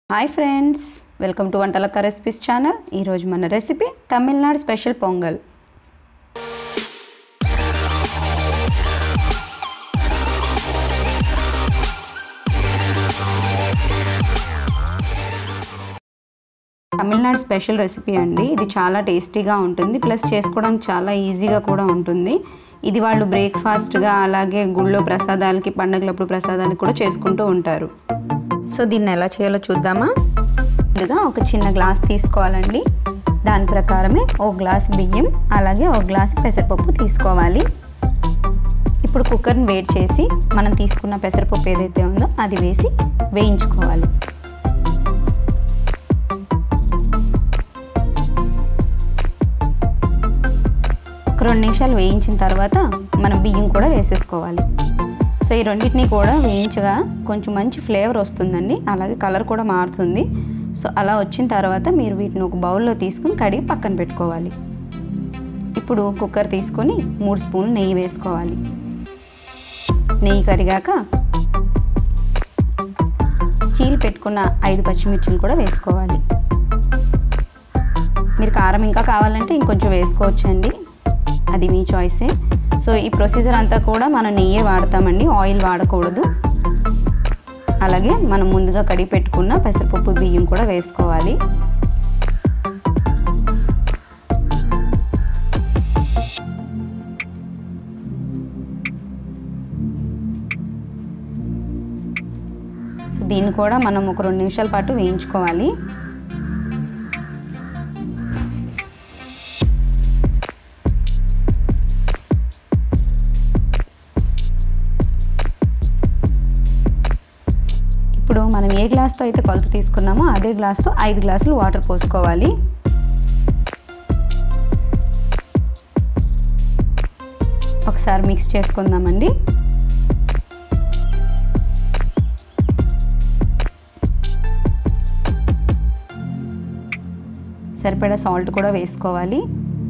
hi friends welcome to Vantalakka recipes channel ఈరోజు మన recipe Tamil Nadu special Pongal Tamil Nadu special recipe అండి ఇది చాలా టేస్టీగా ఉంటుంది ప్లస్ చేసుకోవడానికి చాలా ఈజీగా కూడా ఉంటుంది ఇది వాళ్ళు బ్రేక్ఫాస్ట్గా అలాగే గుళ్ళో ప్రసాదాలకి పండగలప్పుడు ప్రసాదాలకి కూడా చేసుకుంటూ ఉంటారు సో దీన్ని ఎలా చేయాలో చూద్దామా ముందుగా ఒక చిన్న గ్లాస్ తీసుకోవాలండి దాని ప్రకారమే ఒక గ్లాస్ బియ్యం అలాగే ఒక గ్లాస్ పెసరపప్పు తీసుకోవాలి ఇప్పుడు కుక్కర్ని వేడి చేసి మనం తీసుకున్న పెసరపప్పు ఏదైతే ఉందో అది వేసి వేయించుకోవాలి ఒక రెండు నిమిషాలు వేయించిన తర్వాత మనం బియ్యం కూడా వేసేసుకోవాలి సో ఈ రెండింటిని కూడా వేయించగా కొంచెం మంచి ఫ్లేవర్ వస్తుందండి అలాగే కలర్ కూడా మారుతుంది సో అలా వచ్చిన తర్వాత మీరు వీటిని ఒక బౌల్లో తీసుకుని కడిగి పక్కన పెట్టుకోవాలి ఇప్పుడు కుక్కర్ తీసుకొని మూడు స్పూన్లు నెయ్యి వేసుకోవాలి నెయ్యి కరిగాక చీలు పెట్టుకున్న ఐదు పచ్చిమిర్చిలు కూడా వేసుకోవాలి మీరు కారం ఇంకా కావాలంటే ఇంకొంచెం వేసుకోవచ్చండి అది మీ చాయిసే సో ఈ ప్రొసీజర్ అంతా కూడా మనం నెయ్యే వాడతామండి ఆయిల్ వాడకూడదు అలాగే మనం ముందుగా కడిగి పెట్టుకున్న పెసరపప్పు బియ్యం కూడా వేసుకోవాలి సో దీన్ని కూడా మనం ఒక రెండు నిమిషాల పాటు వేయించుకోవాలి ఇప్పుడు మనం ఏ గ్లాస్తో అయితే కొలత తీసుకున్నామో అదే గ్లాస్తో ఐదు గ్లాసులు వాటర్ పోసుకోవాలి ఒకసారి మిక్స్ చేసుకుందామండి సరిపడా సాల్ట్ కూడా వేసుకోవాలి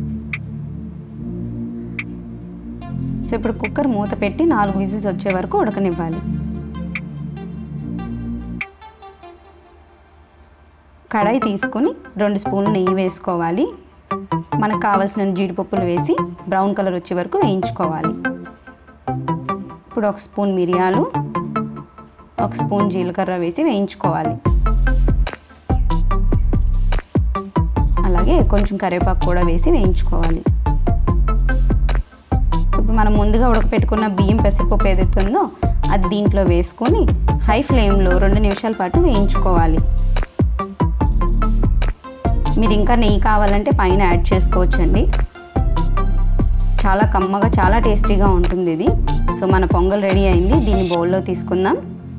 సో ఇప్పుడు కుక్కర్ మూత పెట్టి నాలుగు విజిల్స్ వచ్చే వరకు ఉడకనివ్వాలి కడాయి తీసుకొని రెండు స్పూన్లు నెయ్యి వేసుకోవాలి మనకు కావలసిన జీడిపప్పులు వేసి బ్రౌన్ కలర్ వచ్చే వరకు వేయించుకోవాలి ఇప్పుడు ఒక స్పూన్ మిరియాలు ఒక స్పూన్ జీలకర్ర వేసి వేయించుకోవాలి అలాగే కొంచెం కరివేపాకు కూడా వేసి వేయించుకోవాలి ఇప్పుడు మనం ముందుగా ఉడకపెట్టుకున్న బియ్యం పెసరపప్పు ఏదైతే ఉందో అది దీంట్లో వేసుకొని హై ఫ్లేమ్లో రెండు నిమిషాల పాటు వేయించుకోవాలి మీరు ఇంకా నెయ్యి కావాలంటే పైన యాడ్ చేసుకోవచ్చండి చాలా కమ్మగా చాలా టేస్టీగా ఉంటుంది ఇది సో మన పొంగల్ రెడీ అయింది దీన్ని బౌల్లో తీసుకుందాం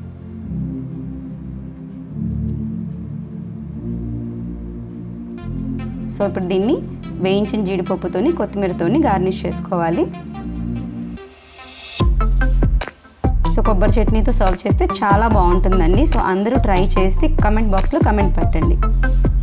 సో ఇప్పుడు దీన్ని వేయించిన జీడిపప్పుతోని కొత్తిమీరతోని గార్నిష్ చేసుకోవాలి సో కొబ్బరి చట్నీతో సర్వ్ చేస్తే చాలా బాగుంటుందండి సో అందరూ ట్రై చేసి కమెంట్ బాక్స్లో కమెంట్ పెట్టండి